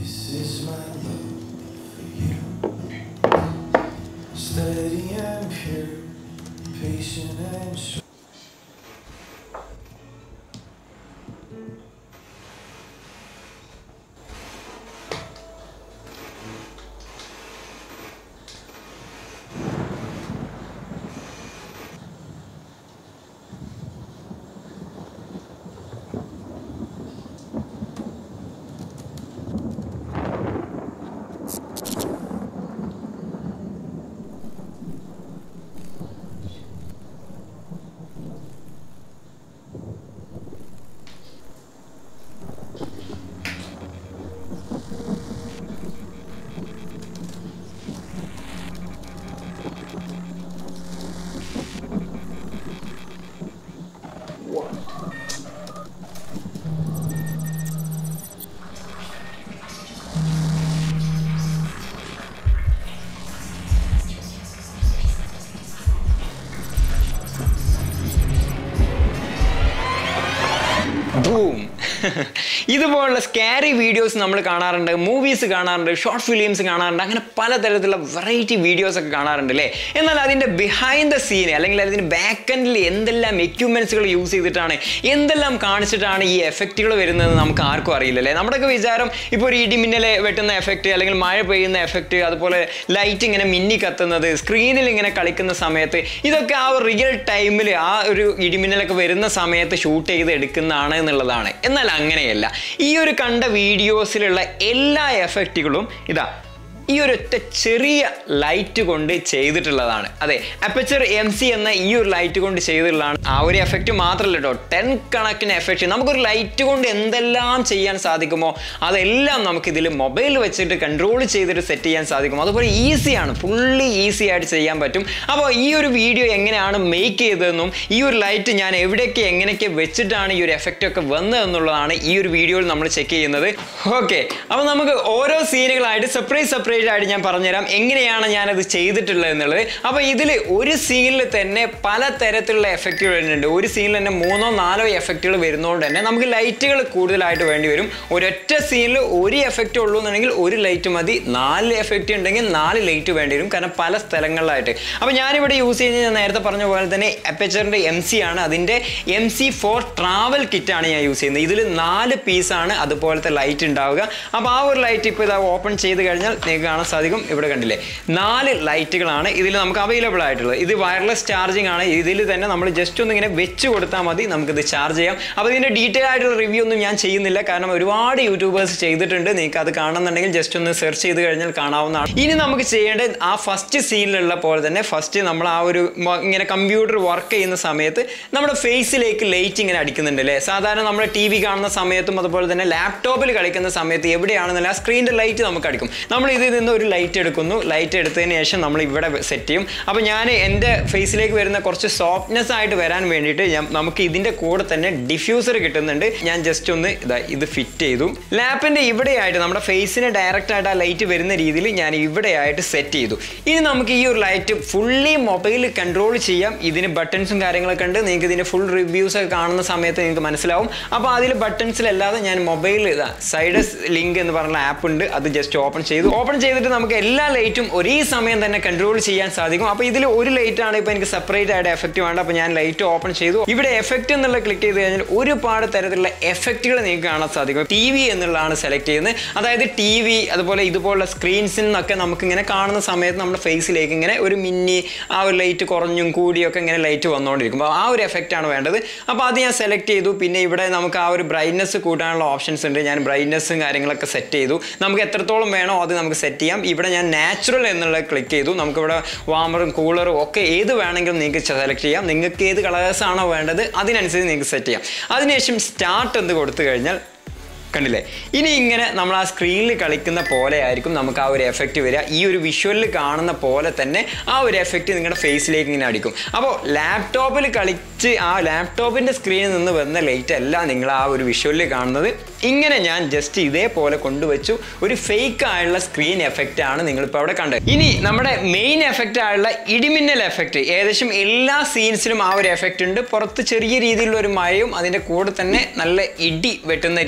This is my love for you. Steady and pure, patient and sure. Boom ഇതുപോലുള്ള scary videos നമ്മൾ കാണാറുണ്ട് movies കാണാറുണ്ട് short films കാണാറുണ്ട് അങ്ങനെ പലതരത്തിലുള്ള വെറൈറ്റി വീഡിയോസ് ഒക്കെ കാണാറുണ്ട് അല്ലേ എന്നാൽ അതിൻ്റെ ബിഹൈൻഡ് ദ സീൻ അല്ലെങ്കിൽ അതിൻ്റെ ബാക്ക് എൻഡിൽ എന്തെല്ലാം എക്യുപ്മെൻസുകൾ യൂസ് ചെയ്തിട്ടാണ് എന്തെല്ലാം കാണിച്ചിട്ടാണ് ഈ എഫക്റ്റുകൾ വരുന്നത് നമുക്ക് ആർക്കും അറിയില്ല അല്ലേ നമ്മുടെയൊക്കെ വിചാരം ഇപ്പോൾ ഒരു ഇടിമിന്നലെ വെട്ടുന്ന എഫക്റ്റ് അല്ലെങ്കിൽ മഴ പെയ്യുന്ന എഫക്റ്റ് അതുപോലെ ലൈറ്റ് ഇങ്ങനെ മിന്നി കത്തുന്നത് സ്ക്രീനിൽ ഇങ്ങനെ കളിക്കുന്ന സമയത്ത് ഇതൊക്കെ ആ ഒരു റിയൽ ടൈമിൽ ആ ഒരു ഇടിമിന്നലൊക്കെ വരുന്ന സമയത്ത് ഷൂട്ട് ചെയ്ത് എടുക്കുന്നതാണ് എന്നുള്ളതാണ് എന്നാൽ അങ്ങനെയല്ല ഈ ഒരു കണ്ട വീഡിയോസിലുള്ള എല്ലാ എഫക്റ്റുകളും ഇതാ ഈ ഒരു ഒറ്റ ചെറിയ ലൈറ്റ് കൊണ്ട് ചെയ്തിട്ടുള്ളതാണ് അതെ അപ്പച്ചർ എം സി എന്ന ഈ ഒരു ലൈറ്റ് കൊണ്ട് ചെയ്തിട്ടുള്ളതാണ് ആ ഒരു എഫക്റ്റ് മാത്രമല്ല കേട്ടോ ടെൻ കണക്കിന് എഫക്റ്റ് നമുക്കൊരു ലൈറ്റ് കൊണ്ട് എന്തെല്ലാം ചെയ്യാൻ സാധിക്കുമോ അതെല്ലാം നമുക്ക് ഇതിൽ മൊബൈൽ വെച്ചിട്ട് കൺട്രോൾ ചെയ്തിട്ട് സെറ്റ് ചെയ്യാൻ സാധിക്കും അതുപോലെ ഈസിയാണ് ഫുള്ളി ഈസി ആയിട്ട് ചെയ്യാൻ പറ്റും അപ്പോൾ ഈ ഒരു വീഡിയോ എങ്ങനെയാണ് മേക്ക് ചെയ്തതെന്നും ഈ ഒരു ലൈറ്റ് ഞാൻ എവിടെയൊക്കെ എങ്ങനെയൊക്കെ വെച്ചിട്ടാണ് ഈ ഒരു എഫക്റ്റ് ഒക്കെ വന്നതെന്നുള്ളതാണ് ഈ ഒരു വീഡിയോയിൽ നമ്മൾ ചെക്ക് ചെയ്യുന്നത് ഓക്കെ അപ്പോൾ നമുക്ക് ഓരോ സീനുകളായിട്ട് സെപ്പറേറ്റ് സെപ്പറേറ്റ് ആയിട്ട് ഞാൻ പറഞ്ഞുതരാം എങ്ങനെയാണ് ഞാനത് ചെയ്തിട്ടുള്ളത് എന്നുള്ളത് അപ്പോൾ ഇതിൽ ഒരു സീനിൽ തന്നെ പല തരത്തിലുള്ള എഫക്റ്റുകൾ വരുന്നുണ്ട് ഒരു സീനിൽ തന്നെ മൂന്നോ നാലോ എഫക്റ്റുകൾ വരുന്നതുകൊണ്ട് തന്നെ നമുക്ക് ലൈറ്റുകൾ കൂടുതലായിട്ട് വേണ്ടി വരും ഒരൊറ്റ സീനിൽ ഒരു എഫക്റ്റ് ഉള്ളൂ എന്നുണ്ടെങ്കിൽ ഒരു ലൈറ്റ് മതി നാല് എഫക്റ്റ് ഉണ്ടെങ്കിൽ നാല് ലൈറ്റ് വേണ്ടി വരും കാരണം പല സ്ഥലങ്ങളിലായിട്ട് അപ്പോൾ ഞാനിവിടെ യൂസ് ചെയ്യുന്നത് ഞാൻ നേരത്തെ പറഞ്ഞ പോലെ തന്നെ അപ്പച്ചറിൻ്റെ എം സി ആണ് അതിൻ്റെ എം സി ഫോർ ട്രാവൽ കിറ്റാണ് ഞാൻ യൂസ് ചെയ്യുന്നത് ഇതിൽ നാല് പീസാണ് അതുപോലത്തെ ലൈറ്റ് ഉണ്ടാവുക അപ്പോൾ ആ ഒരു ലൈറ്റ് ഇപ്പോൾ ഇതാ ഓപ്പൺ ചെയ്ത് കഴിഞ്ഞാൽ നിങ്ങൾക്ക് കാണാൻ സാധിക്കും ഇവിടെ കണ്ടില്ലേ നാല് ലൈറ്റുകളാണ് ഇതിൽ നമുക്ക് അവൈലബിൾ ആയിട്ടുള്ളത് ഇത് വയർലെസ് ചാർജിങ് ആണ് ഇതിൽ തന്നെ നമ്മൾ ജസ്റ്റ് ഒന്ന് ഇങ്ങനെ വെച്ച് കൊടുത്താൽ മതി നമുക്കിത് ചാർജ് ചെയ്യാം അപ്പോൾ ഇതിൻ്റെ ഡീറ്റെയിൽ ആയിട്ടുള്ള റിവ്യൂ ഒന്നും ഞാൻ ചെയ്യുന്നില്ല കാരണം ഒരുപാട് യൂട്യൂബേഴ്സ് ചെയ്തിട്ടുണ്ട് നിങ്ങൾക്ക് അത് കാണുന്നുണ്ടെങ്കിൽ ജസ്റ്റ് ഒന്ന് സെർച്ച് ചെയ്ത് കഴിഞ്ഞാൽ കാണാവുന്നതാണ് ഇനി നമുക്ക് ചെയ്യേണ്ടത് ആ ഫസ്റ്റ് സീനിലുള്ള പോലെ തന്നെ ഫസ്റ്റ് നമ്മൾ ആ ഒരു മ- ഇങ്ങനെ കമ്പ്യൂട്ടർ വർക്ക് ചെയ്യുന്ന സമയത്ത് നമ്മുടെ ഫേസിലേക്ക് ലൈറ്റ് ഇങ്ങനെ അടിക്കുന്നുണ്ട് അല്ലേ സാധാരണ നമ്മുടെ ടി വി കാണുന്ന സമയത്തും അതുപോലെ തന്നെ ലാപ്ടോപ്പിൽ കളിക്കുന്ന സമയത്ത് എവിടെയാണെന്നല്ല ആ സ്ക്രീനിൻ്റെ ലൈറ്റ് നമുക്ക് അടിക്കും നമ്മൾ ഇതിൽ നിന്ന് ഒരു ലൈറ്റ് എടുക്കുന്നു ലൈറ്റ് എടുത്തതിന് ശേഷം നമ്മൾ ഇവിടെ സെറ്റ് ചെയ്യും അപ്പോൾ ഞാൻ എൻ്റെ ഫേസിലേക്ക് വരുന്ന കുറച്ച് സോഫ്റ്റ്നെസ് ആയിട്ട് വരാൻ വേണ്ടിയിട്ട് ഞാൻ നമുക്ക് ഇതിൻ്റെ കൂടെ തന്നെ ഡിഫ്യൂസർ കിട്ടുന്നുണ്ട് ഞാൻ ജസ്റ്റ് ഒന്ന് ഇതാ ഇത് ഫിറ്റ് ചെയ്തു ലാപ്പിൻ്റെ ഇവിടെയായിട്ട് നമ്മുടെ ഫേസിന് ഡയറക്റ്റ് ആയിട്ട് ആ ലൈറ്റ് വരുന്ന രീതിയിൽ ഞാൻ ഇവിടെയായിട്ട് സെറ്റ് ചെയ്തു ഇനി നമുക്ക് ഈ ഒരു ലൈറ്റ് ഫുള്ളി മൊബൈൽ കൺട്രോൾ ചെയ്യാം ഇതിന് ബട്ടൺസും കാര്യങ്ങളൊക്കെ ഉണ്ട് നിങ്ങൾക്ക് ഇതിൻ്റെ ഫുൾ റിവ്യൂസ് ഒക്കെ കാണുന്ന സമയത്ത് നിങ്ങൾക്ക് മനസ്സിലാവും അപ്പോൾ അതിൽ ബട്ടൺസിലല്ലാതെ ഞാൻ മൊബൈൽ ഇതാ സൈഡസ് ലിങ്ക് എന്ന് പറഞ്ഞ ആപ്പ് ഉണ്ട് അത് ജസ്റ്റ് ഓപ്പൺ ചെയ്തു ഓപ്പൺ ചെയ്തിട്ട് നമുക്ക് എല്ലാ ലൈറ്റും ഒരേ സമയം തന്നെ കൺട്രോൾ ചെയ്യാൻ സാധിക്കും അപ്പോൾ ഇതിൽ ഒരു ലൈറ്റ് ആണ് ഇപ്പോൾ എനിക്ക് സെപ്പറേറ്റ് ആയിട്ട് എഫക്റ്റ് വേണ്ട അപ്പോൾ ഞാൻ ലൈറ്റ് ഓപ്പൺ ചെയ്തു ഇവിടെ എഫക്റ്റ് എന്നുള്ള ക്ലിക്ക് ചെയ്ത് കഴിഞ്ഞാൽ ഒരുപാട് തരത്തിലുള്ള എഫക്റ്റുകൾ നിങ്ങൾക്ക് കാണാൻ സാധിക്കും ടി വി എന്നുള്ളതാണ് സെലക്ട് ചെയ്യുന്നത് അതായത് ടി വി അതുപോലെ ഇതുപോലുള്ള സ്ക്രീൻസിൽ നിന്നൊക്കെ നമുക്ക് ഇങ്ങനെ കാണുന്ന സമയത്ത് നമ്മുടെ ഫേസിലേക്ക് ഇങ്ങനെ ഒരു മിന്നി ആ ഒരു ലൈറ്റ് കുറഞ്ഞും കൂടിയൊക്കെ ഇങ്ങനെ ലൈറ്റ് വന്നുകൊണ്ടിരിക്കും അപ്പോൾ ആ ഒരു എഫക്റ്റ് ആണ് വേണ്ടത് അപ്പോൾ അത് ഞാൻ സെലക്ട് ചെയ്തു പിന്നെ ഇവിടെ നമുക്ക് ആ ഒരു ബ്രൈറ്റ്നസ് കൂട്ടാനുള്ള ഓപ്ഷൻസ് ഉണ്ട് ഞാൻ ബ്രൈറ്റ്നസ്സും കാര്യങ്ങളൊക്കെ സെറ്റ് ചെയ്തു നമുക്ക് എത്രത്തോളം വേണോ അത് നമുക്ക് സെറ്റ് ചെയ്യാം ഇവിടെ ഞാൻ നാച്ചുറൽ എന്നുള്ളത് ക്ലിക്ക് ചെയ്തു നമുക്കിവിടെ വാമറും കൂളറും ഒക്കെ ഏത് വേണമെങ്കിലും നിങ്ങൾക്ക് സെലക്ട് ചെയ്യാം നിങ്ങൾക്ക് ഏത് കളേഴ്സ് ആണോ വേണ്ടത് അതിനനുസരിച്ച് നിങ്ങൾക്ക് സെറ്റ് ചെയ്യാം അതിനുശേഷം സ്റ്റാർട്ട് എന്ന് കൊടുത്തു കഴിഞ്ഞാൽ കണ്ടില്ലേ ഇനി ഇങ്ങനെ നമ്മൾ ആ സ്ക്രീനിൽ കളിക്കുന്ന പോലെ ആയിരിക്കും നമുക്ക് ആ ഒരു എഫക്റ്റ് വരിക ഈ ഒരു വിഷ്വലിൽ കാണുന്ന പോലെ തന്നെ ആ ഒരു എഫക്റ്റ് നിങ്ങളുടെ ഫേസിലേക്ക് ഇങ്ങനെ അടിക്കും അപ്പോൾ ലാപ്ടോപ്പിൽ കളിച്ച് ആ ലാപ്ടോപ്പിൻ്റെ സ്ക്രീനിൽ നിന്ന് വന്ന ലൈറ്റ് അല്ല നിങ്ങൾ ആ ഒരു വിഷ്വലിൽ കാണുന്നത് ഇങ്ങനെ ഞാൻ ജസ്റ്റ് ഇതേപോലെ കൊണ്ടുവച്ചു ഒരു ഫേക്ക് ആയുള്ള സ്ക്രീൻ എഫക്റ്റ് ആണ് നിങ്ങളിപ്പോൾ അവിടെ കണ്ടത് ഇനി നമ്മുടെ മെയിൻ എഫക്റ്റ് ആയുള്ള ഇടിമിന്നൽ എഫക്റ്റ് ഏകദേശം എല്ലാ സീൻസിലും ആ ഒരു എഫക്റ്റ് ഉണ്ട് പുറത്ത് ചെറിയ രീതിയിലുള്ള ഒരു മഴയും അതിൻ്റെ കൂടെ തന്നെ നല്ല ഇടി വെട്ടുന്ന രീതിയിലുള്ള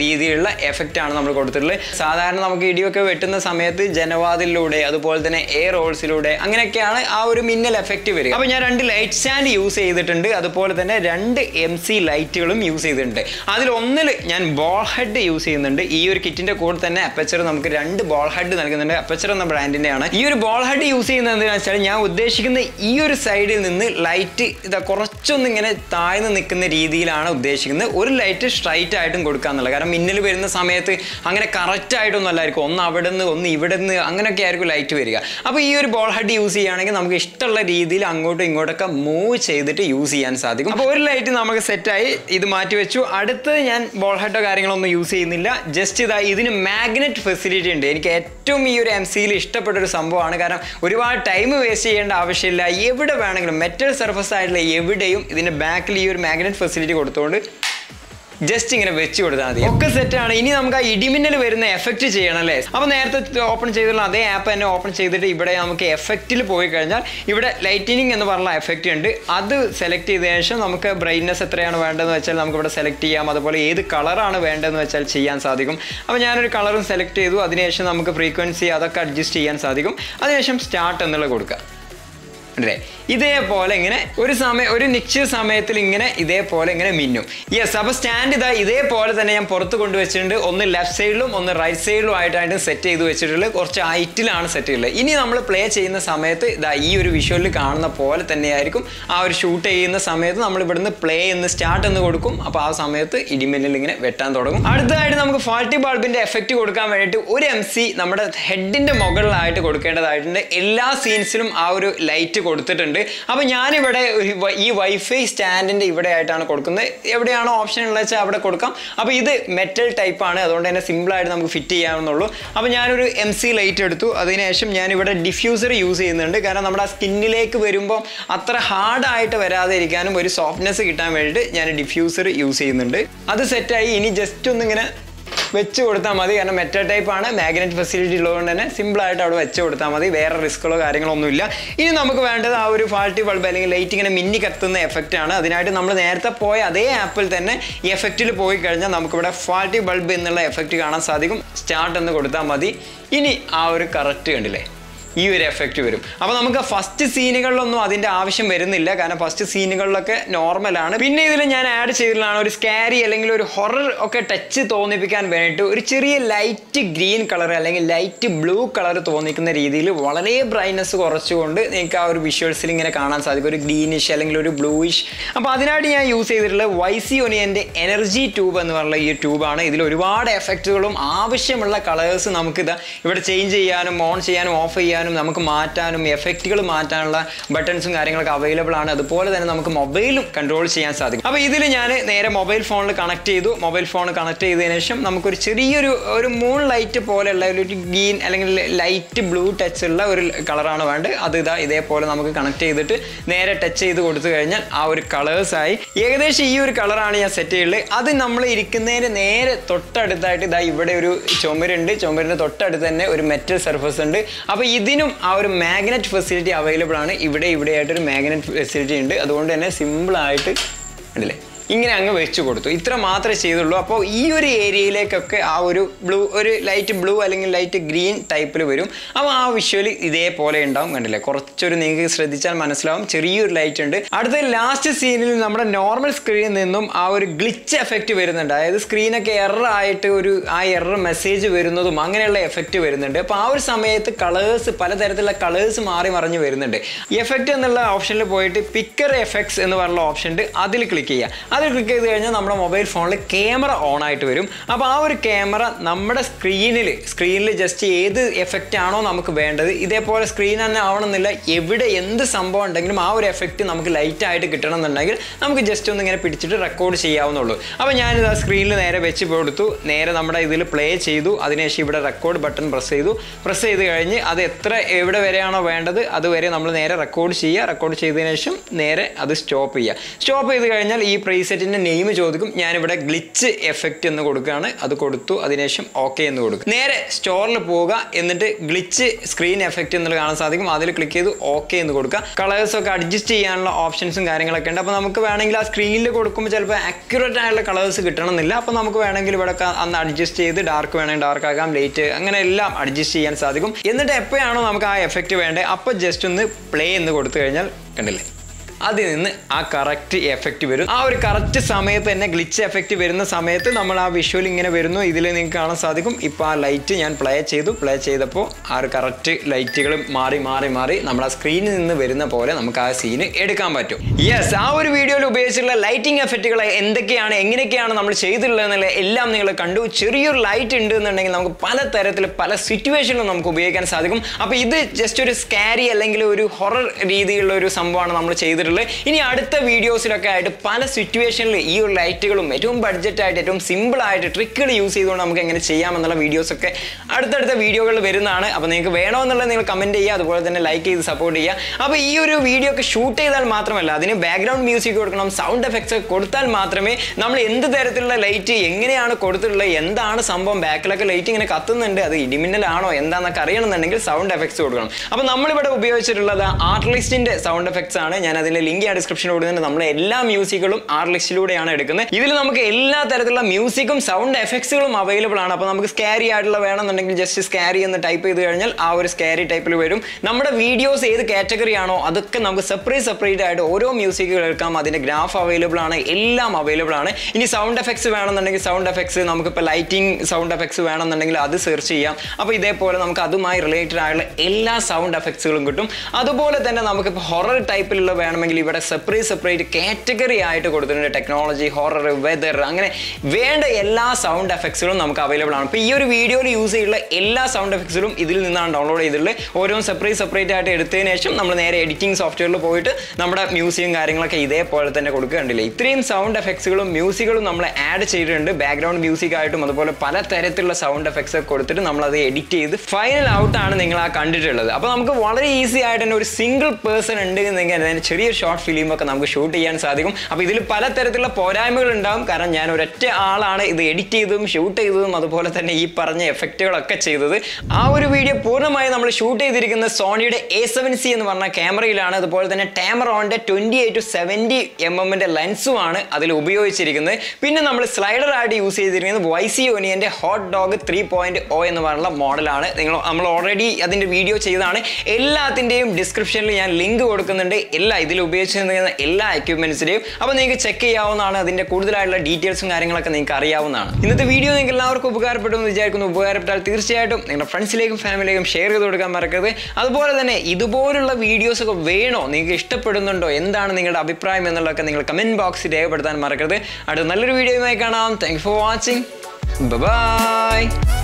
ഉള്ള എഫക്റ്റ് ആണ് നമ്മൾ കൊടുത്തിട്ടുള്ളത് സാധാരണ നമുക്ക് ഇടിയൊക്കെ വെട്ടുന്ന സമയത്ത് ജനവാതിലൂടെ അതുപോലെ തന്നെ എയർ ഹോൾസിലൂടെ അങ്ങനെയൊക്കെയാണ് ആ ഒരു മിന്നൽ എഫക്റ്റ് വരിക അപ്പോൾ ഞാൻ രണ്ട് ലൈറ്റ് സ്റ്റാൻഡ് യൂസ് ചെയ്തിട്ടുണ്ട് അതുപോലെ തന്നെ രണ്ട് എം സി ലൈറ്റുകളും യൂസ് ചെയ്തിട്ടുണ്ട് അതിൽ ഒന്നിൽ ഞാൻ ബോൾ ഹെഡ് യൂസ് ചെയ്യുന്നുണ്ട് ഈ ഒരു കിറ്റിന്റെ കൂടെ തന്നെ അപ്പച്ചർ നമുക്ക് രണ്ട് ബോൾ ഹെഡ് നൽകുന്നുണ്ട് അപ്പച്ചർ എന്ന ബ്രാൻഡിന്റെ ആണ് ഈ ഒരു ബോൾ ഹെഡ് യൂസ് ചെയ്യുന്നത് എന്താണെന്ന് വെച്ചാൽ ഞാൻ ഉദ്ദേശിക്കുന്ന ഈ ഒരു സൈഡിൽ നിന്ന് ലൈറ്റ് ഇതാ കുറച്ചൊന്ന് ഇങ്ങനെ താഴ്ന്നു നിൽക്കുന്ന രീതിയിലാണ് ഉദ്ദേശിക്കുന്നത് ഒരു ലൈറ്റ് സ്ട്രൈറ്റ് ആയിട്ടും കൊടുക്കാന്നുള്ളത് കാരണം മിന്നൽ വരുന്ന സമയത്ത് അങ്ങനെ കറക്റ്റ് ആയിട്ടൊന്നും അല്ലായിരിക്കും ഒന്ന് അവിടെ നിന്ന് ഒന്ന് ഇവിടെ നിന്ന് അങ്ങനെയൊക്കെ ആയിരിക്കും ലൈറ്റ് വരിക അപ്പോൾ ഈ ഒരു ബോൾ ഹെഡ് യൂസ് ചെയ്യുകയാണെങ്കിൽ നമുക്ക് ഇഷ്ടമുള്ള രീതിയിൽ അങ്ങോട്ടും ഇങ്ങോട്ടൊക്കെ മൂവ് ചെയ്തിട്ട് യൂസ് ചെയ്യാൻ സാധിക്കും അപ്പോൾ ഒരു ലൈറ്റ് നമുക്ക് സെറ്റായി ഇത് മാറ്റി വെച്ചു അടുത്തത് ഞാൻ ബോൾ ഹെഡോ കാര്യങ്ങളൊന്നും യൂസ് ചെയ്യുന്നില്ല ജസ്റ്റ് ഇതാ ഇതിന് മാഗ്നറ്റ് ഫെസിലിറ്റി ഉണ്ട് എനിക്ക് ഏറ്റവും ഈ ഒരു എം സിയിൽ ഇഷ്ടപ്പെട്ട ഒരു സംഭവമാണ് കാരണം ഒരുപാട് ടൈം വേസ്റ്റ് ചെയ്യേണ്ട ആവശ്യമില്ല എവിടെ വേണമെങ്കിലും മെറ്റൽ സർഫസ് ആയിട്ടുള്ള എവിടെയും ഇതിന്റെ ബാക്കിൽ ഈ ഒരു മാഗ്നറ്റ് ഫെസിലിറ്റി കൊടുത്തുകൊണ്ട് ജസ്റ്റ് ഇങ്ങനെ വെച്ച് കൊടുത്താൽ മതി ഒക്കെ സെറ്റാണ് ഇനി നമുക്ക് ആ ഇടിമിന്നൽ വരുന്ന എഫക്റ്റ് ചെയ്യണം അല്ലേ അപ്പോൾ നേരത്തെ ഓപ്പൺ ചെയ്തിട്ടുള്ള അതേ ആപ്പ് തന്നെ ഓപ്പൺ ചെയ്തിട്ട് ഇവിടെ നമുക്ക് എഫക്റ്റിൽ പോയി കഴിഞ്ഞാൽ ഇവിടെ ലൈറ്റിനിങ് എന്ന് പറഞ്ഞ എഫക്റ്റ് ഉണ്ട് അത് സെലക്ട് ചെയ്ത ശേഷം നമുക്ക് ബ്രൈറ്റ്നസ് എത്രയാണ് വേണ്ടതെന്ന് വെച്ചാൽ നമുക്ക് ഇവിടെ സെലക്ട് ചെയ്യാം അതുപോലെ ഏത് കളറാണ് വേണ്ടതെന്ന് വെച്ചാൽ ചെയ്യാൻ സാധിക്കും അപ്പോൾ ഞാനൊരു കളറും സെലക്ട് ചെയ്തു അതിനുശേഷം നമുക്ക് ഫ്രീക്വൻസി അതൊക്കെ അഡ്ജസ്റ്റ് ചെയ്യാൻ സാധിക്കും അതിനുശേഷം സ്റ്റാർട്ട് എന്നുള്ളത് കൊടുക്കുക അല്ലേ ഇതേപോലെ ഇങ്ങനെ ഒരു സമയം ഒരു നിശ്ചിത സമയത്തിൽ ഇങ്ങനെ ഇതേപോലെ ഇങ്ങനെ മിന്നും യെസ് അപ്പോൾ സ്റ്റാൻഡ് ഇതാ ഇതേപോലെ തന്നെ ഞാൻ പുറത്ത് കൊണ്ടുവച്ചിട്ടുണ്ട് ഒന്ന് ലെഫ്റ്റ് സൈഡിലും ഒന്ന് റൈറ്റ് സൈഡിലും ആയിട്ടായിട്ട് സെറ്റ് ചെയ്ത് വെച്ചിട്ടുള്ളത് കുറച്ച് ഹൈറ്റിലാണ് സെറ്റ് ചെയ്തിട്ടുള്ളത് ഇനി നമ്മൾ പ്ലേ ചെയ്യുന്ന സമയത്ത് ഇതാ ഈ ഒരു വിഷ്വലിൽ കാണുന്ന പോലെ തന്നെയായിരിക്കും ആ ഒരു ഷൂട്ട് ചെയ്യുന്ന സമയത്ത് നമ്മൾ ഇവിടുന്ന് പ്ലേ എന്ന് സ്റ്റാർട്ട് എന്ന് കൊടുക്കും അപ്പോൾ ആ സമയത്ത് ഇടിമിന്നൽ ഇങ്ങനെ വെട്ടാൻ തുടങ്ങും അടുത്തതായിട്ട് നമുക്ക് ഫാൾട്ടി ബൾബിന്റെ എഫക്റ്റ് കൊടുക്കാൻ വേണ്ടിയിട്ട് ഒരു എം സി നമ്മുടെ ഹെഡിന്റെ മുകളിലായിട്ട് കൊടുക്കേണ്ടതായിട്ടുണ്ട് എല്ലാ സീൻസിലും ആ ഒരു ലൈറ്റ് കൊടുത്തിട്ടുണ്ട് അപ്പോൾ ഞാനിവിടെ ഒരു വ- ഈ വൈഫൈ സ്റ്റാൻഡിന്റെ ഇവിടെ ആയിട്ടാണ് കൊടുക്കുന്നത് എവിടെയാണോ ഓപ്ഷൻ ഉള്ളത് വെച്ചാൽ അവിടെ കൊടുക്കാം അപ്പോൾ ഇത് മെറ്റൽ ടൈപ്പ് ആണ് അതുകൊണ്ട് തന്നെ സിമ്പിൾ ആയിട്ട് നമുക്ക് ഫിറ്റ് ചെയ്യാവുന്നുള്ളൂ അപ്പോൾ ഞാനൊരു എം സി ലൈറ്റ് എടുത്തു അതിനുശേഷം ഞാൻ ഇവിടെ ഡിഫ്യൂസർ യൂസ് ചെയ്യുന്നുണ്ട് കാരണം നമ്മുടെ ആ സ്കിന്നിലേക്ക് വരുമ്പോൾ അത്ര ഹാർഡായിട്ട് വരാതെ ഇരിക്കാനും ഒരു സോഫ്റ്റ്നെസ് കിട്ടാൻ വേണ്ടിയിട്ട് ഞാൻ ഡിഫ്യൂസർ യൂസ് ചെയ്യുന്നുണ്ട് അത് സെറ്റായി ഇനി ജസ്റ്റ് ഒന്നിങ്ങനെ വെച്ച് കൊടുത്താൽ മതി കാരണം മെറ്റൽ ടൈപ്പ് ആണ് മാഗ്നറ്റ് ഫെസിലിറ്റി ഉള്ളതുകൊണ്ട് തന്നെ സിമ്പിൾ ആയിട്ട് അവിടെ വെച്ച് കൊടുത്താൽ മതി വേറെ റിസ്ക്കുകളോ കാര്യങ്ങളോ ഒന്നുമില്ല ഇനി നമുക്ക് വേണ്ടത് ആ ഒരു ഫാൾട്ടി ബൾബ് അല്ലെങ്കിൽ ലൈറ്റ് ഇങ്ങനെ മിന്നി കത്തുന്ന എഫക്റ്റ് ആണ് അതിനായിട്ട് നമ്മൾ നേരത്തെ പോയ അതേ ആപ്പിൽ തന്നെ ഈ എഫക്റ്റിൽ പോയി കഴിഞ്ഞാൽ നമുക്കിവിടെ ഫാൾട്ടി ബൾബ് എന്നുള്ള എഫക്റ്റ് കാണാൻ സാധിക്കും സ്റ്റാർട്ട് എന്ന് കൊടുത്താൽ മതി ഇനി ആ ഒരു കറക്റ്റ് കണ്ടില്ലേ ഈ ഒരു എഫക്റ്റ് വരും അപ്പോൾ നമുക്ക് ഫസ്റ്റ് സീനുകളിലൊന്നും അതിൻ്റെ ആവശ്യം വരുന്നില്ല കാരണം ഫസ്റ്റ് സീനുകളിലൊക്കെ നോർമലാണ് പിന്നെ ഇതിൽ ഞാൻ ആഡ് ചെയ്തിട്ടുള്ളതാണ് ഒരു സ്കാരി അല്ലെങ്കിൽ ഒരു ഹൊറർ ഒക്കെ ടച്ച് തോന്നിപ്പിക്കാൻ വേണ്ടിയിട്ട് ഒരു ചെറിയ ലൈറ്റ് ഗ്രീൻ കളർ അല്ലെങ്കിൽ ലൈറ്റ് ബ്ലൂ കളർ തോന്നിക്കുന്ന രീതിയിൽ വളരെ ബ്രൈറ്റ്നസ് കുറച്ചുകൊണ്ട് നിങ്ങൾക്ക് ആ ഒരു വിഷ്വൽസിൽ ഇങ്ങനെ കാണാൻ സാധിക്കും ഒരു ഗ്രീനിഷ് അല്ലെങ്കിൽ ഒരു ബ്ലൂയിഷ് അപ്പോൾ അതിനായിട്ട് ഞാൻ യൂസ് ചെയ്തിട്ടുള്ളത് വൈസി ഒനിയൻ്റെ എനർജി ട്യൂബ് എന്ന് പറഞ്ഞ ഈ ട്യൂബാണ് ഇതിൽ ഒരുപാട് എഫക്റ്റുകളും ആവശ്യമുള്ള കളേഴ്സ് നമുക്കിത് ഇവിടെ ചേഞ്ച് ചെയ്യാനും ഓൺ ചെയ്യാനും ഓഫ് ചെയ്യാനും നമുക്ക് മാറ്റാനും എഫക്റ്റുകൾ മാറ്റാനുള്ള ബട്ടൺസും കാര്യങ്ങളൊക്കെ അവൈലബിൾ ആണ് അതുപോലെ തന്നെ നമുക്ക് മൊബൈലും കൺട്രോൾ ചെയ്യാൻ സാധിക്കും അപ്പോൾ ഇതിൽ ഞാൻ നേരെ മൊബൈൽ ഫോണിൽ കണക്ട് ചെയ്തു മൊബൈൽ ഫോൺ കണക്ട് ചെയ്തതിനു ശേഷം നമുക്കൊരു ചെറിയൊരു ഒരു മൂൺ ലൈറ്റ് പോലെയുള്ള ഒരു ഗ്രീൻ അല്ലെങ്കിൽ ലൈറ്റ് ബ്ലൂ ടച്ച് ഉള്ള ഒരു കളറാണ് വേണ്ടത് അത് ഇതാ ഇതേപോലെ നമുക്ക് കണക്ട് ചെയ്തിട്ട് നേരെ ടച്ച് ചെയ്ത് കൊടുത്തു കഴിഞ്ഞാൽ ആ ഒരു കളേഴ്സ് ആയി ഏകദേശം ഈ ഒരു കളറാണ് ഞാൻ സെറ്റ് ചെയ്യുള്ളത് അത് നമ്മൾ ഇരിക്കുന്നതിന് നേരെ തൊട്ടടുത്തായിട്ട് ഇതാ ഇവിടെ ഒരു ചുമരുണ്ട് ചുമരിൻ്റെ തൊട്ടടുത്ത് തന്നെ ഒരു മെറ്റൽ സർഫസ് ഉണ്ട് അപ്പോൾ ഇതിനും ആ ഒരു മാഗ്നറ്റ് ഫെസിലിറ്റി അവൈലബിൾ ആണ് ഇവിടെ ഇവിടെ ആയിട്ട് ഒരു മാഗ്നറ്റ് ഫെസിലിറ്റി ഉണ്ട് അതുകൊണ്ട് തന്നെ സിമ്പിൾ ആയിട്ട് ഉണ്ടല്ലേ ഇങ്ങനെ അങ്ങ് വെച്ച് കൊടുത്തു ഇത്ര മാത്രമേ ചെയ്തുള്ളൂ അപ്പോൾ ഈ ഒരു ഏരിയയിലേക്കൊക്കെ ആ ഒരു ബ്ലൂ ഒരു ലൈറ്റ് ബ്ലൂ അല്ലെങ്കിൽ ലൈറ്റ് ഗ്രീൻ ടൈപ്പിൽ വരും അപ്പോൾ ആ വിഷ്വൽ ഇതേപോലെ ഉണ്ടാവും കണ്ടില്ലേ കുറച്ചൊരു നിങ്ങൾക്ക് ശ്രദ്ധിച്ചാൽ മനസ്സിലാവും ചെറിയൊരു ലൈറ്റ് ഉണ്ട് അടുത്ത ലാസ്റ്റ് സീനിൽ നമ്മുടെ നോർമൽ സ്ക്രീനിൽ നിന്നും ആ ഒരു ഗ്ലിച്ച് എഫക്റ്റ് വരുന്നുണ്ട് അതായത് സ്ക്രീനൊക്കെ എറർ ആയിട്ട് ഒരു ആ എറർ മെസ്സേജ് വരുന്നതും അങ്ങനെയുള്ള എഫക്റ്റ് വരുന്നുണ്ട് അപ്പോൾ ആ ഒരു സമയത്ത് കളേഴ്സ് പലതരത്തിലുള്ള കളേഴ്സ് മാറി മറിഞ്ഞ് വരുന്നുണ്ട് എഫക്റ്റ് എന്നുള്ള ഓപ്ഷനിൽ പോയിട്ട് പിക്കർ എഫക്ട്സ് എന്ന് പറഞ്ഞ ഓപ്ഷൻ ഉണ്ട് അതിൽ ക്ലിക്ക് ചെയ്യുക അതിൽ ക്ലിക്ക് ചെയ്ത് കഴിഞ്ഞാൽ നമ്മുടെ മൊബൈൽ ഫോണിൽ ക്യാമറ ഓൺ ആയിട്ട് വരും അപ്പോൾ ആ ഒരു ക്യാമറ നമ്മുടെ സ്ക്രീനിൽ സ്ക്രീനിൽ ജസ്റ്റ് ഏത് എഫക്റ്റ് ആണോ നമുക്ക് വേണ്ടത് ഇതേപോലെ സ്ക്രീൻ തന്നെ ആവണമെന്നില്ല എവിടെ എന്ത് സംഭവം ഉണ്ടെങ്കിലും ആ ഒരു എഫക്റ്റ് നമുക്ക് ലൈറ്റ് ആയിട്ട് കിട്ടണം എന്നുണ്ടെങ്കിൽ നമുക്ക് ജസ്റ്റ് ഒന്ന് ഇങ്ങനെ പിടിച്ചിട്ട് റെക്കോർഡ് ചെയ്യാവുന്നുള്ളൂ അപ്പോൾ ഞാനിത് ആ സ്ക്രീനിൽ നേരെ വെച്ച് കൊടുത്തു നേരെ നമ്മുടെ ഇതിൽ പ്ലേ ചെയ്തു അതിനുശേഷം ഇവിടെ റെക്കോർഡ് ബട്ടൺ പ്രസ് ചെയ്തു പ്രസ് ചെയ്ത് കഴിഞ്ഞ് അത് എത്ര എവിടെ വരെയാണോ വേണ്ടത് അതുവരെ നമ്മൾ നേരെ റെക്കോർഡ് ചെയ്യുക റെക്കോർഡ് ചെയ്തതിനു ശേഷം നേരെ അത് സ്റ്റോപ്പ് ചെയ്യുക സ്റ്റോപ്പ് ചെയ്ത് കഴിഞ്ഞാൽ ഈ പ്രീ പ്രീസെറ്റിൻ്റെ നെയിം ചോദിക്കും ഞാനിവിടെ ഗ്ലിച്ച് എഫക്റ്റ് എന്ന് കൊടുക്കുകയാണ് അത് കൊടുത്തു അതിനുശേഷം ഓക്കെ എന്ന് കൊടുക്കും നേരെ സ്റ്റോറിൽ പോവുക എന്നിട്ട് ഗ്ലിച്ച് സ്ക്രീൻ എഫക്റ്റ് എന്നുള്ളത് കാണാൻ സാധിക്കും അതിൽ ക്ലിക്ക് ചെയ്ത് ഓക്കെ എന്ന് കൊടുക്കുക കളേഴ്സ് ഒക്കെ അഡ്ജസ്റ്റ് ചെയ്യാനുള്ള ഓപ്ഷൻസും കാര്യങ്ങളൊക്കെ ഉണ്ട് അപ്പോൾ നമുക്ക് വേണമെങ്കിൽ ആ സ്ക്രീനിൽ കൊടുക്കുമ്പോൾ ചിലപ്പോൾ അക്യുറേറ്റ് ആയിട്ടുള്ള കളേഴ്സ് കിട്ടണമെന്നില്ല അപ്പോൾ നമുക്ക് വേണമെങ്കിൽ ഇവിടെ ഒക്കെ അന്ന് അഡ്ജസ്റ്റ് ചെയ്ത് ഡാർക്ക് വേണമെങ്കിൽ ഡാർക്ക് ആക്കാം ലൈറ്റ് അങ്ങനെ എല്ലാം അഡ്ജസ്റ്റ് ചെയ്യാൻ സാധിക്കും എന്നിട്ട് എപ്പോഴാണോ നമുക്ക് ആ എഫക്റ്റ് വേണ്ടത് അപ്പോൾ ജസ്റ്റ് ഒന്ന് പ്ലേ എന്ന് കൊടുത്തു കഴിഞ്ഞാൽ കണ്ടില്ലേ അതിൽ നിന്ന് ആ കറക്റ്റ് എഫക്റ്റ് വരും ആ ഒരു കറക്റ്റ് സമയത്ത് തന്നെ ഗ്ലിച്ച് എഫക്റ്റ് വരുന്ന സമയത്ത് നമ്മൾ ആ വിഷ്വൽ ഇങ്ങനെ വരുന്നു ഇതിൽ നിങ്ങൾക്ക് കാണാൻ സാധിക്കും ഇപ്പോൾ ആ ലൈറ്റ് ഞാൻ പ്ലേ ചെയ്തു പ്ലേ ചെയ്തപ്പോൾ ആ ഒരു കറക്റ്റ് ലൈറ്റുകൾ മാറി മാറി മാറി നമ്മൾ ആ സ്ക്രീനിൽ നിന്ന് വരുന്ന പോലെ നമുക്ക് ആ സീന് എടുക്കാൻ പറ്റും യെസ് ആ ഒരു വീഡിയോയിൽ ഉപയോഗിച്ചിട്ടുള്ള ലൈറ്റിംഗ് എഫക്റ്റുകൾ എന്തൊക്കെയാണ് എങ്ങനെയൊക്കെയാണ് നമ്മൾ ചെയ്തിട്ടുള്ളത് എന്നുള്ള എല്ലാം നിങ്ങൾ കണ്ടു ചെറിയൊരു ലൈറ്റ് ഉണ്ട് എന്നുണ്ടെങ്കിൽ നമുക്ക് പല തരത്തിൽ പല സിറ്റുവേഷനിലും നമുക്ക് ഉപയോഗിക്കാൻ സാധിക്കും അപ്പോൾ ഇത് ജസ്റ്റ് ഒരു സ്കാരി അല്ലെങ്കിൽ ഒരു ഹൊറർ രീതിയിലുള്ള ഒരു സംഭവമാണ് നമ്മൾ ചെയ്തിട്ടുള്ളത് ഇനി അടുത്ത വീഡിയോസിലൊക്കെ ആയിട്ട് പല സിറ്റുവേഷനിൽ ഈ ഒരു ലൈറ്റുകളും ഏറ്റവും ബഡ്ജറ്റ് ആയിട്ട് ഏറ്റവും സിമ്പിൾ ആയിട്ട് ട്രിക്കുകൾ യൂസ് ചെയ്തുകൊണ്ട് നമുക്ക് എങ്ങനെ ചെയ്യാമെന്നുള്ള വീഡിയോസ് ഒക്കെ അടുത്തടുത്ത വീഡിയോകളിൽ വരുന്നതാണ് അപ്പോൾ നിങ്ങൾക്ക് വേണമെന്നുള്ളത് നിങ്ങൾ കമൻറ്റ് ചെയ്യുക അതുപോലെ തന്നെ ലൈക്ക് ചെയ്ത് സപ്പോർട്ട് ചെയ്യുക അപ്പോൾ ഈ ഒരു വീഡിയോ ഒക്കെ ഷൂട്ട് ചെയ്താൽ മാത്രമല്ല അതിന് ബാക്ക്ഗ്രൗണ്ട് മ്യൂസിക് കൊടുക്കണം സൗണ്ട് എഫക്ട്സ് ഒക്കെ കൊടുത്താൽ മാത്രമേ നമ്മൾ എന്ത് തരത്തിലുള്ള ലൈറ്റ് എങ്ങനെയാണ് കൊടുത്തിട്ടുള്ളത് എന്താണ് സംഭവം ബാക്കിലൊക്കെ ലൈറ്റ് ഇങ്ങനെ കത്തുന്നുണ്ട് അത് ഇടിമിന്നലാണോ എന്താണെന്നൊക്കെ അറിയണമെന്നുണ്ടെങ്കിൽ സൗണ്ട് എഫക്ട്സ് കൊടുക്കണം അപ്പോൾ നമ്മളിവിടെ ഉപയോഗിച്ചിട്ടുള്ളത് ആർട്ടിസ്റ്റിന്റെ സൗണ്ട് എഫക്ട്സ് ആണ് ഞാൻ അതിന്റെ ലിങ്ക് ആ ഡിസ്ക്രിപ്ഷനിൽ കൊടുക്കുന്നുണ്ട് നമ്മളെ എല്ലാ മ്യൂസിക്കുകളും ആർട്ടിസ്റ്റിലൂടെയാണ് എടുക്കുന്നത് ഇതിൽ നമുക്ക് എല്ലാ തരത്തിലുള്ള മ്യൂസിക്കും സൗണ്ട് എഫക്ട്സുകളും അവൈലബിൾ ആണ് അപ്പോൾ നമുക്ക് സ്കാരി ആയിട്ടുള്ള വേണമെന്നുണ്ടെങ്കിൽ ജസ്റ്റ് സ്കാരി എന്ന് ടൈപ്പ് ചെയ്ത് കഴിഞ്ഞാൽ ആ ഒരു സ്കാരി ടൈപ്പിൽ വരും നമ്മുടെ വീഡിയോസ് ഏത് കാറ്റഗറി ആണോ അതൊക്കെ നമുക്ക് സെപ്പറേറ്റ് സെപ്പറേറ്റ് ആയിട്ട് ഓരോ മ്യൂസിക്കുകൾ എടുക്കാം അതിന്റെ ഗ്രാഫ് അവൈലബിൾ ആണ് എല്ലാം അവൈലബിൾ ആണ് ഇനി സൗണ്ട് എഫക്ട്സ് വേണമെന്നുണ്ടെങ്കിൽ സൗണ്ട് എഫക്ട്സ് നമുക്കിപ്പോൾ ലൈറ്റിംഗ് സൗണ്ട് എഫക്ട്സ് വേണമെന്നുണ്ടെങ്കിൽ അത് സെർച്ച് ചെയ്യാം അപ്പോൾ ഇതേപോലെ നമുക്ക് അതുമായി റിലേറ്റഡ് ആയുള്ള എല്ലാ സൗണ്ട് എഫക്ട്സുകളും കിട്ടും അതുപോലെ തന്നെ നമുക്കിപ്പോൾ ഹൊറർ ടൈപ്പിലുള്ള വേണമെങ്കിൽ ഇവിടെ സെപ്പറേറ്റ് സെപ്പറേറ്റ് കാറ്റഗറി ആയിട്ട് കൊടുത്തിട്ടുണ്ട് ടെക്നോളജി ഹൊറർ വെതർ അങ്ങനെ വേണ്ട എല്ലാ സൗണ്ട് എഫക്ട്സുകളും നമുക്ക് അവൈലബിൾ ആണ് അപ്പോൾ ഈ ഒരു വീഡിയോയിൽ യൂസ് ചെയ്യുന്ന എല്ലാ സൗണ്ട് എഫക്ട്സുകളും ഇതിൽ നിന്നാണ് ഡൗൺലോഡ് ചെയ്തിട്ടുള്ളത് ഓരോ സെപ്പറേറ്റ് സെപ്പറേറ്റ് ആയിട്ട് എടുത്തതിന് ശേഷം നമ്മൾ നേരെ എഡിറ്റിംഗ് സോഫ്റ്റ്വെയറിൽ പോയിട്ട് നമ്മുടെ മ്യൂസിക്കും കാര്യങ്ങളൊക്കെ ഇതേപോലെ തന്നെ കൊടുക്കുകയുണ്ടല്ലേ ഇത്രയും സൗണ്ട് എഫക്ട്സുകളും മ്യൂസിക്കുകളും നമ്മൾ ആഡ് ചെയ്തിട്ടുണ്ട് ബാക്ക്ഗ്രൗണ്ട് മ്യൂസിക് ആയിട്ടും അതുപോലെ പല തരത്തിലുള്ള സൗണ്ട് എഫക്ട്സ് ഒക്കെ കൊടുത്തിട്ട് നമ്മൾ അത് എഡിറ്റ് ചെയ്ത് ഫൈനൽ ഔട്ടാണ് നിങ്ങൾ ആ കണ്ടിട്ടുള്ളത് അപ്പോൾ നമുക്ക് വളരെ ഈസി ആയിട്ട് തന്നെ ഒരു സിംഗിൾ പേഴ്സൺ ഉണ്ട് എന്നെങ്കിൽ അതിന് ചെറിയ ഷോർട്ട് ഫിലിം ഒക്കെ നമുക്ക് ഷൂട്ട് ചെയ്യാൻ സാധിക്കും അപ്പോൾ ഇതിൽ പല തരത്തിലുള്ള പോരായ്മകൾ ഉണ്ടാവും കാരണം ഞാൻ ഒരൊറ്റ ആളാണ് ഇത് എഡിറ്റ് ചെയ്തതും ഷൂട്ട് ചെയ്തതും അതുപോലെ തന്നെ ഈ പറഞ്ഞ എഫക്റ്റുകളൊക്കെ ചെയ്തത് ആ ഒരു വീഡിയോ പൂർണ്ണമായി നമ്മൾ ഷൂട്ട് ചെയ്തിരിക്കുന്ന സോണിയുടെ എ സെവൻ സി എന്ന് പറഞ്ഞ ക്യാമറയിലാണ് അതുപോലെ തന്നെ ടാമറോണിന്റെ twenty eight to seventy M എമ്മിന്റെ ലെൻസുമാണ് അതിൽ ഉപയോഗിച്ചിരിക്കുന്നത് പിന്നെ നമ്മൾ സ്ലൈഡർ ആയിട്ട് യൂസ് ചെയ്തിരിക്കുന്നത് വൈ സി ഒനിയന്റെ hot dog three point O എന്ന് പറഞ്ഞുള്ള മോഡലാണ് നിങ്ങൾ നമ്മൾ ഓൾറെഡി അതിന്റെ വീഡിയോ ചെയ്തതാണ് എല്ലാത്തിൻ്റെയും ഡിസ്ക്രിപ്ഷനിൽ ഞാൻ ലിങ്ക് കൊടുക്കുന്നുണ്ട് എല്ലാ ഇതിൽ ഉപയോഗിച്ചിരുന്ന എല്ലാ എക്യുപ്മെന്റ്സിന്റെയും അപ്പോൾ നിങ്ങൾക്ക് ചെക്ക് ചെയ്യാവുന്നതാണ് അതിന്റെ കൂടുതലായിട്ടുള്ള ഡീറ്റെയിൽസും കാര്യങ്ങളൊക്കെ നിങ്ങൾക്ക് അറിയാവുന്നതാണ് ഇന്നത്തെ വീഡിയോ നിങ്ങൾക്ക് എല്ലാവർക്കും ഉപകാരപ്പെട്ടു എന്ന് വിചാരിക്കുന്നു ഉപകാരപ്പെട്ടാൽ തീർച്ചയായിട്ടും നിങ്ങളുടെ ഫ്രണ്ട്സിലേക്കും ഫാമിലിയിലേക്കും ഷെയർ ചെയ്ത് കൊടുക്കാൻ മറക്കരുത് അതുപോലെ തന്നെ ഇതുപോലുള്ള വീഡിയോസ് ഒക്കെ വേണോ നിങ്ങൾക്ക് ഇഷ്ടപ്പെടുന്നുണ്ടോ എന്താണ് നിങ്ങളുടെ അഭിപ്രായം എന്നുള്ളതൊക്കെ നിങ്ങൾ കമന്റ് ബോക്സിൽ രേഖപ്പെടുത്താൻ മറക്കരുത് അടുത്ത നല്ലൊരു വീഡിയോയുമായി കാണാം താങ്ക് ഫോർ വാച്ചിങ് ബൈ